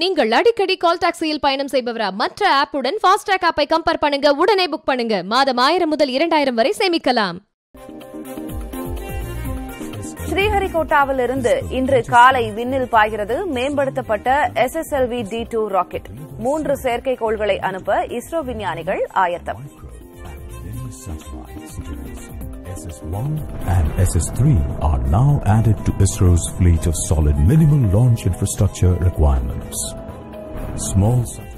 நீங்கள் அடிக்கடி கால் டாக்ஸியில் பயணம் செய்பவரா மற்ற ஆப்புடன் ஃபாஸ்டாக் ஆப்பை கம்பேர் பண்ணுங்க உடனே புக் பண்ணுங்க மாதம் ஆயிரம் முதல் இரண்டாயிரம் வரை சேமிக்கலாம் ஸ்ரீஹரிகோட்டாவில் இருந்து இன்று காலை விண்ணில் பாய்கிறது மேம்படுத்தப்பட்ட எஸ்எஸ்எல்வி டி டூ ராக்கெட் மூன்று செயற்கைக்கோள்களை அனுப்ப இஸ்ரோ விஞ்ஞானிகள் ஆயத்தம் SS1 and SS3 are now added to ISRO's fleet of solid minimal launch infrastructure requirements. Small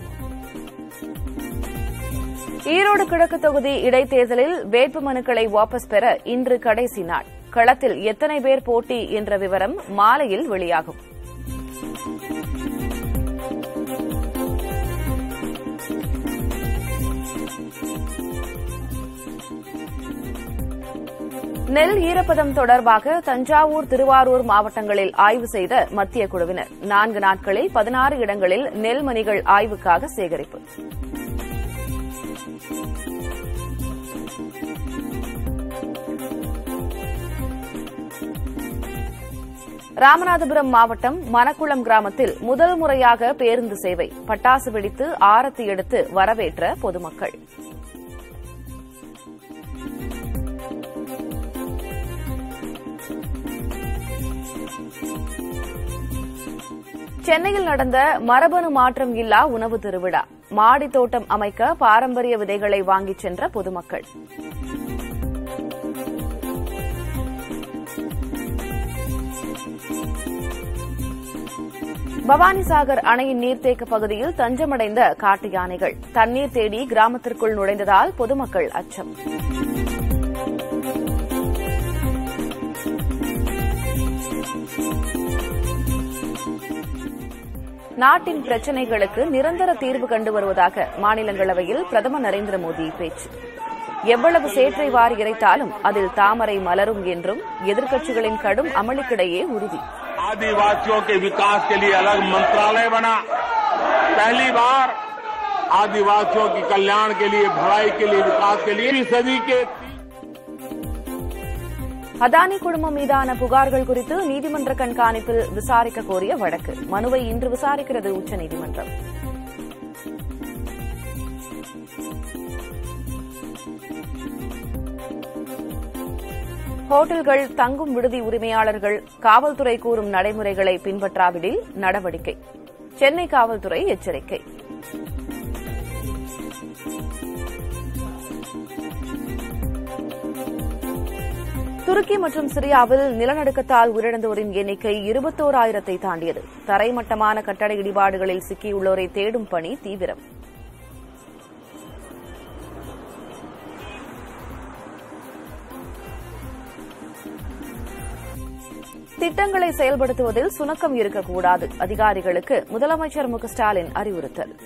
Erode கிழக்கு தொகுதி இடைத்தேர்தலில் வேட்புமனுக்களை வாபஸ் பெற இன்று கடைசி நாள் களத்தில் எத்தனை பேர் போட்டி என்ற விவரம் மாலையில் வெளியாகும் நெல் ஈரப்பதம் தொடர்பாக தஞ்சாவூர் திருவாரூர் மாவட்டங்களில் ஆய்வு செய்த மத்திய குழுவினர் நான்கு நாட்களில் பதினாறு இடங்களில் நெல்மணிகள் ஆய்வுக்காக சேகரிப்பு ராமநாதபுரம் மாவட்டம் மணக்குளம் கிராமத்தில் முதல் முறையாக பேருந்து சேவை பட்டாசு வெடித்து ஆரத்தி எடுத்து வரவேற்ற பொதுமக்கள் சென்னையில் நடந்த மரபணு மாற்றம் இல்லா உணவு திருவிழா மாடி தோட்டம் அமைக்க பாரம்பரிய விதைகளை வாங்கிச் சென்ற பொதுமக்கள் பவானிசாகர் அணையின் நீர்த்தேக்க பகுதியில் தஞ்சமடைந்த காட்டு யானைகள் தண்ணீர் தேடி கிராமத்திற்குள் நுழைந்ததால் பொதுமக்கள் அச்சம் நாட்டின் பிரச்சினைகளுக்கு நிரந்தர தீர்வு கண்டு வருவதாக மாநிலங்களவையில் பிரதமர் நரேந்திர மோடி பேச்சு எவ்வளவு சேற்றை வாரி இறைத்தாலும் அதில் தாமரை மலரும் என்றும் எதிர்க்கட்சிகளின் கடும் அமளிக்கிடையே உறுதி आदिवासियों के विकास के लिए अलग मंत्रालय बना पहली बार आदिवासियों के कल्याण के लिए भलाई के लिए विकास के लिए इस सदी के அதானி குழுமம் மீதான புகார்கள் குறித்து நீதிமன்ற கண்காணிப்பில் விசாரிக்க கோரிய வழக்கு மனுவை இன்று விசாரிக்கிறது உச்சநீதிமன்றம் ஹோட்டல்கள் தங்கும் விடுதி உரிமையாளர்கள் காவல்துறை கூறும் நடைமுறைகளை பின்பற்றாவிடில் நடவடிக்கை சென்னை காவல்துறை எச்சரிக்கை துருக்கி மற்றும் சிரியாவில் நிலநடுக்கத்தால் உயிரிழந்தோரின் எண்ணிக்கை இருபத்தோராயிரத்தை தாண்டியது தரைமட்டமான கட்டட இடிபாடுகளில் சிக்கியுள்ளோரை தேடும் பணி தீவிரம் திட்டங்களை செயல்படுத்துவதில் சுணக்கம் இருக்கக்கூடாது அதிகாரிகளுக்கு முதலமைச்சர் மு க ஸ்டாலின் அறிவுறுத்தல்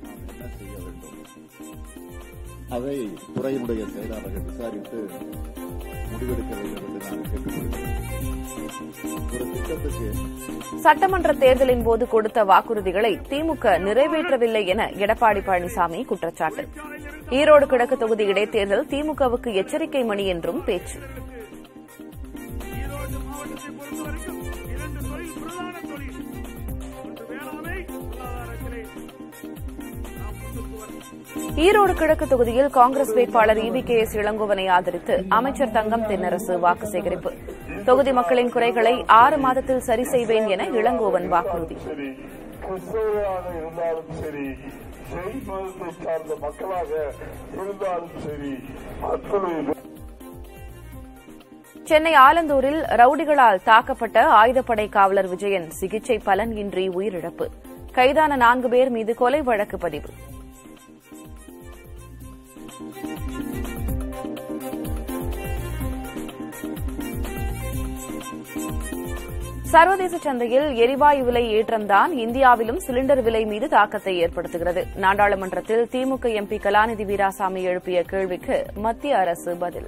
அதை துறையினுடைய செயலாளர்கள் விசாரித்து முடிவெடுக்க வேண்டும் என்று நான் கேட்டுக்கொள்கிறேன் ஒரு திட்டத்துக்கு சட்டமன்ற தேர்தலின் போது கொடுத்த வாக்குறுதிகளை திமுக நிறைவேற்றவில்லை என எடப்பாடி பழனிசாமி குற்றச்சாட்டு ஈரோடு கிழக்கு தொகுதி இடைத்தேர்தல் திமுகவுக்கு எச்சரிக்கை மணி என்றும் பேச்சு ஈரோடு மாவட்டத்தை பொறுத்தவரைக்கும் இரண்டு தொழில் பிரதான தொழில் ஒன்று வேளாண்மை பொருளாதாரத்திலே நாம் முன்னுக்கு வர ஈரோடு கிழக்கு தொகுதியில் காங்கிரஸ் வேட்பாளர் இவி கே எஸ் இளங்கோவனை ஆதரித்து அமைச்சர் தங்கம் தென்னரசு வாக்கு சேகரிப்பு தொகுதி மக்களின் குறைகளை ஆறு மாதத்தில் சரி செய்வேன் என இளங்கோவன் வாக்குறுதி சரி கிறிஸ்தவராக இருந்தாலும் சரி ஜெய் மதத்தை சார்ந்த மக்களாக இருந்தாலும் சரி அத்தனை பேர் சென்னை ஆலந்தூரில் ரவுடிகளால் தாக்கப்பட்ட ஆயுதப்படை காவலர் விஜயன் சிகிச்சை பலன் இன்றி உயிரிழப்பு கைதான நான்கு பேர் மீது கொலை வழக்கு பதிவு சர்வதேச சந்தையில் எரிவாயு விலை ஏற்றம்தான் இந்தியாவிலும் சிலிண்டர் விலை மீது தாக்கத்தை ஏற்படுத்துகிறது நாடாளுமன்றத்தில் திமுக எம்பி கலாநிதி வீராசாமி எழுப்பிய கேள்விக்கு மத்திய அரசு பதில்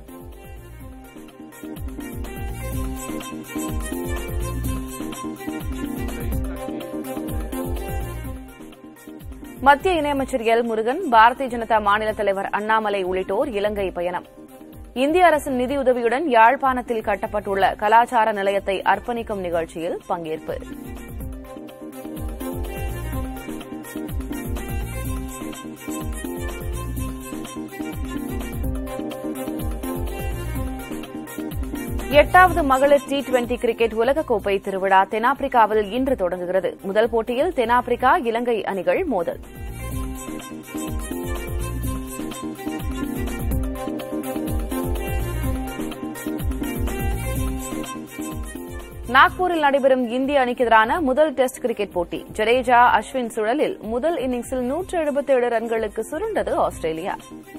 மத்திய இணையமைச்சர் எல் முருகன் பாரதிய ஜனதா மாநில தலைவர் அண்ணாமலை உள்ளிட்டோர் இலங்கை பயணம் இந்திய அரசின் நிதியுதவியுடன் யாழ்ப்பாணத்தில் கட்டப்பட்டுள்ள கலாச்சார நிலையத்தை அர்ப்பணிக்கும் நிகழ்ச்சியில் பங்கேற்பு எட்டாவது மகளிர் டி டுவெண்டி கிரிக்கெட் உலகக்கோப்பை திருவிழா தென்னாப்பிரிக்காவில் இன்று தொடங்குகிறது முதல் போட்டியில் தென்னாப்பிரிக்கா இலங்கை அணிகள் மோதல் நாக்பூரில் நடைபெறும் இந்திய அணிக்கு எதிரான முதல் டெஸ்ட் கிரிக்கெட் போட்டி ஜடேஜா அஸ்வின் சுழலில் முதல் இன்னிங்ஸில் நூற்று எழுபத்தேழு ரன்களுக்கு சுருண்டது ஆஸ்திரேலியா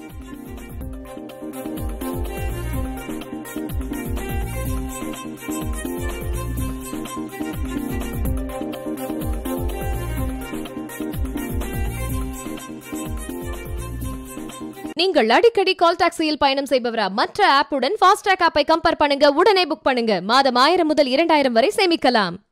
நீங்கள் அடிக்கடி கால் டாக்ஸியில் பயணம் செய்பவரா மற்ற ஆப்புடன் ஃபாஸ்டாக் ஆப்பை கம்பேர் பண்ணுங்க உடனே புக் பண்ணுங்க மாதம் ஆயிரம் முதல் இரண்டாயிரம் வரை சேமிக்கலாம்